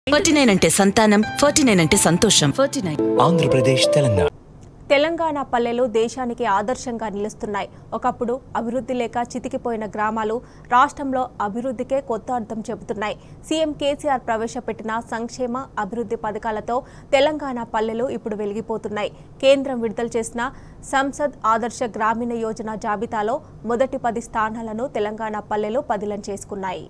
forty nine అంటే సంతానం forty nine అంటే సంతోషం ఫార్టీ నైన్ ఆంధ్రప్రదేశ్ తెలంగాణ తెలంగాణ పల్లెలు దేశానికి ఆదర్శంగా నిలుస్తున్నాయి ఒకప్పుడు అభివృద్ధి లేక చితికిపోయిన గ్రామాలు రాష్ట్రంలో అభివృద్ధికే కొత్త అర్థం చెబుతున్నాయి సీఎం కేసీఆర్ ప్రవేశపెట్టిన సంక్షేమ అభివృద్ధి పథకాలతో తెలంగాణ పల్లెలు ఇప్పుడు వెలిగిపోతున్నాయి కేంద్రం విడుదల చేసిన సంసద్ ఆదర్శ గ్రామీణ యోజన జాబితాలో మొదటి పది స్థానాలను తెలంగాణ పల్లెలు పదిలం చేసుకున్నాయి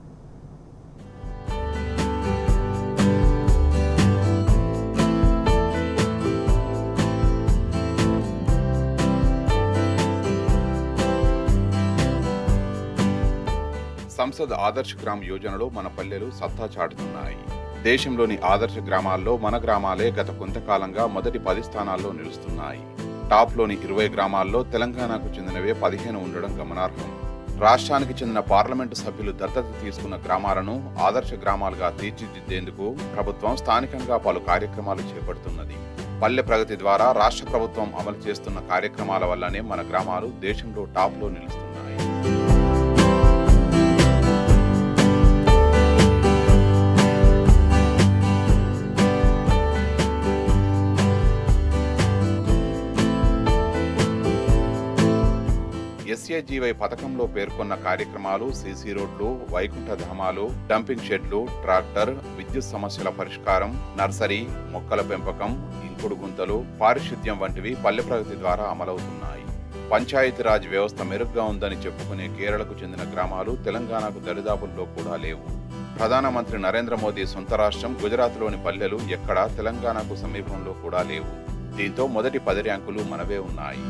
సంసద్ ఆదర్శ్ గ్రామ్ యోజనలో మన పల్లెలు సత్తా చాటుతున్నాయి దేశంలోని ఆదర్శ గ్రామాల్లో మన గ్రామాలే గత కొంతకాలంగా మొదటి పది స్థానాల్లో నిలుస్తున్నాయి టాప్లోని ఇరవై గ్రామాల్లో తెలంగాణకు చెందినవే పదిహేను ఉండడం గమనార్హం రాష్ట్రానికి చెందిన పార్లమెంటు సభ్యులు దత్తత తీసుకున్న గ్రామాలను ఆదర్శ గ్రామాలుగా తీర్చిదిద్దేందుకు ప్రభుత్వం స్థానికంగా పలు కార్యక్రమాలు చేపడుతున్నది పల్లె ప్రగతి ద్వారా రాష్ట్ర ప్రభుత్వం అమలు చేస్తున్న కార్యక్రమాల వల్లనే మన గ్రామాలు దేశంలో టాప్లో నిలుస్తున్నాయి ఎస్ఏజీవై పథకంలో పేర్కొన్న కార్యక్రమాలు సీసీ రోడ్లు వైకుంఠ ధామాలు డంపింగ్ షెడ్లు ట్రాక్టర్ విద్యుత్ సమస్యల పరిష్కారం నర్సరీ మొక్కల పెంపకం ఇంకుడు గుంతలు పారిశుద్ధ్యం వంటివి పల్లె ప్రగతి ద్వారా అమలవుతున్నాయి పంచాయతీరాజ్ వ్యవస్థ మెరుగ్గా ఉందని చెప్పుకునే కేరళకు చెందిన గ్రామాలు తెలంగాణకు దరిదాపుల్లో కూడా లేవు ప్రధానమంత్రి నరేంద్ర మోదీ సొంత రాష్ట్రం గుజరాత్లోని పల్లెలు ఎక్కడా తెలంగాణకు సమీపంలో కూడా లేవు దీంతో మొదటి పది ర్యాంకులు మనవే ఉన్నాయి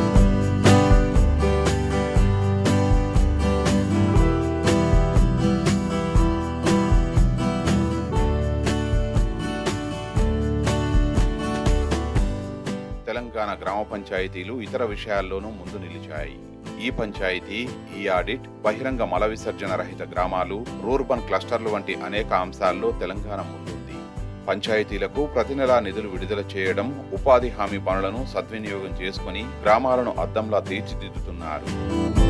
తెలంగాణ గ్రామ పంచాయతీలు ఇతర విషయాల్లోనూ ముందు నిలిచాయి ఈ పంచాయతీ ఈ ఆడిట్ బహిరంగ మల విసర్జన రహిత గ్రామాలు రూర్బన్ క్లస్టర్లు వంటి అనేక అంశాల్లో తెలంగాణ ముందుంది పంచాయతీలకు ప్రతి నెలా నిధులు విడుదల చేయడం ఉపాధి హామీ పనులను సద్వినియోగం చేసుకుని గ్రామాలను అద్దంలా తీర్చిదిద్దుతున్నారు